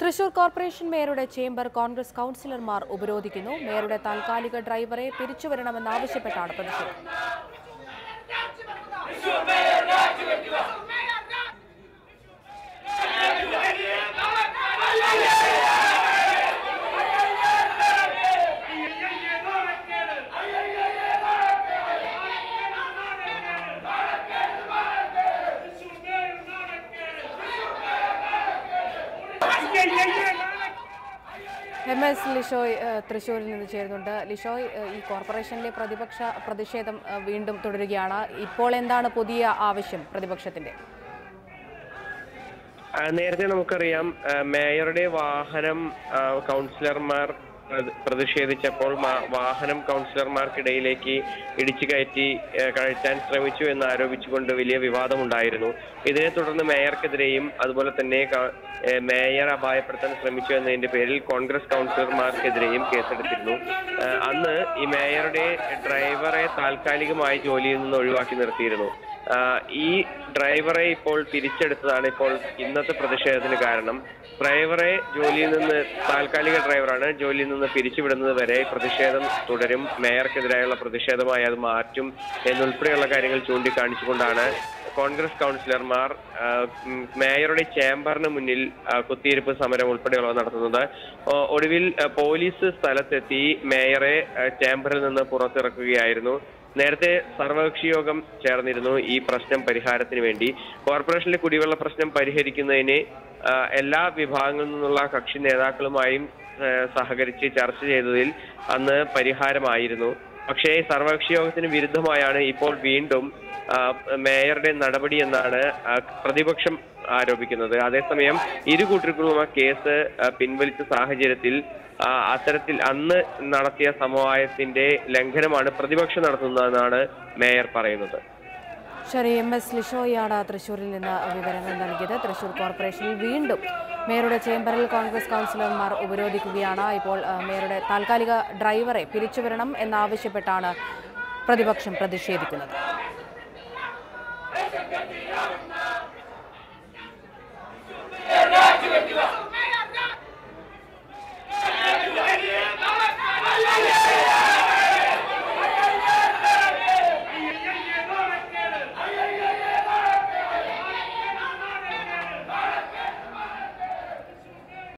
Thrissur corporation മേയറുടെ chamber Congress കൗൺസിലർമാർ ഉപരോധിക്കുന്നു മേയറുടെ താൽക്കാലിക ഡ്രൈവറെ പിരിച്ചുവരണമെന്നാവശ്യപ്പെട്ടാണ് പ്രതിഷേധം എം എസ് ലിഷോയ് ഏഹ്, തൃശ്ശൂരിൽ നിന്ന് ചേരുന്നുണ്ട് ലിഷോയ് ഏഹ്, ഈ കോർപ്പറേഷനിലെ പ്രതിപക്ഷ പ്രതിഷേധം ഏഹ്, വീണ്ടും തുടരുകയാണ് ഇപ്പോൾ എന്താണ് പുതിയ ആവശ്യം പ്രതിപക്ഷത്തിന്റെ ആ, നേരത്തെ നമുക്കറിയാം ആ, മേയറുടെ വാഹനം ആ, കൗൺസിലർമാർ പ്രതി- പ്രതിഷേധിച്ചപ്പോൾ മാ- വാഹനം കൗൺസിലർമാർക്കിടയിലേക്ക് ഇടിച്ചു കയറ്റി ആ, കയറ്റാൻ ശ്രമിച്ചു എന്ന് ആരോപിച്ചുകൊണ്ട് വലിയ വിവാദമുണ്ടായിരുന്നു ഇതിനെ തുടർന്ന് മേയർക്കെതിരെയും അതുപോലെ തന്നെ ക- ഏ, മേയർ അപായപ്പെടുത്താൻ ശ്രമിച്ചു എന്നതിന്റെ പേരിൽ കോൺഗ്രസ് കൗൺസിലർമാർക്കെതിരെയും കേസെടുത്തിരുന്നു ആ, അന്ന് ഈ മേയറുടെ ഡ്രൈവറെ താൽക്കാലികമായി ജോലിയിൽ നിന്ന് ഒഴിവാക്കി നിർത്തിയിരുന്നു ആ, ഈ ഡ്രൈവറെ ഇപ്പോൾ തിരിച്ചെടുത്തതാണ് ഇപ്പോൾ ഇന്നത്തെ പ്രതിഷേധത്തിന് കാരണം ഡ്രൈവറെ ജോലിയിൽ നിന്ന് താൽക്കാലിക ഡ്രൈവറാണ് ജോലിയിൽ നിന്ന് പിരിച്ചുവിടുന്നത് വരെ പ്രതിഷേധം തുടരും മേയർക്കെതിരായുള്ള പ്രതിഷേധമായി അത് മാറ്റും എന്നുൾപ്പെടെയുള്ള കാര്യങ്ങൾ ചൂണ്ടിക്കാണിച്ചുകൊണ്ടാണ് കോൺഗ്രസ് കൗൺസിലർമാർ ആ, ഉം, മേയറുടെ ചേംബറിന് മുന്നിൽ ആ, കുത്തിയിരിപ്പ് സമരം ഉൾപ്പെടെയുള്ളവ നടത്തുന്നത് ഒ- ഒടുവിൽ ആ, പോലീസ് സ്ഥലത്തെത്തി മേയറെ ആ, ചേംബറിൽ നിന്ന് പുറത്തിറക്കുകയായിരുന്നു നേരത്തെ സർവകക്ഷി യോഗം ചേർന്നിരുന്നു ഈ പ്രശ്നം പരിഹാരത്തിന് വേണ്ടി കോർപ്പറേഷനിലെ കുടിവെള്ള പ്രശ്നം പരിഹരിക്കുന്നതിന് ആ, എല്ലാ വിഭാഗങ്ങളിൽ നിന്നുള്ള കക്ഷി നേതാക്കളുമായും ആ, സഹകരിച്ച് ചർച്ച ചെയ്തതിൽ അന്ന് പരിഹാരമായിരുന്നു പക്ഷേ സർവകക്ഷി യോഗത്തിന് വിരുദ്ധമായാണ് ഇപ്പോൾ വീണ്ടും ആ, മേയറുടെ നടപടി എന്നാണ് ആ, പ്രതിപക്ഷം ആരോപിക്കുന്നത് അതേസമയം ഇരു കൂട്ടർക്കുള്ള കേസ് ആ, പിൻവലിച്ച സാഹചര്യത്തിൽ ആ, അത്തരത്തിൽ അന്ന് നടത്തിയ സമവായത്തിന്റെ ലംഘനമാണ് പ്രതിപക്ഷം നടത്തുന്നതെന്നാണ് മേയർ പറയുന്നത് ശരി എം എസ് ലിഷോയാണ് തൃശ്ശൂരിൽ നിന്ന് വിവരങ്ങൾ നൽകിയത് തൃശ്ശൂർ കോർപ്പറേഷനിൽ വീണ്ടും മേയറുടെ ചേംബറിൽ കോൺഗ്രസ് കൗൺസിലർമാർ ഉപരോധിക്കുകയാണ് ഇപ്പോൾ ആ, മേയറുടെ താൽക്കാലിക ഡ്രൈവറെ പിരിച്ചുവരണം എന്നാവശ്യപ്പെട്ടാണ് പ്രതിപക്ഷം പ്രതിഷേധിക്കുന്നത്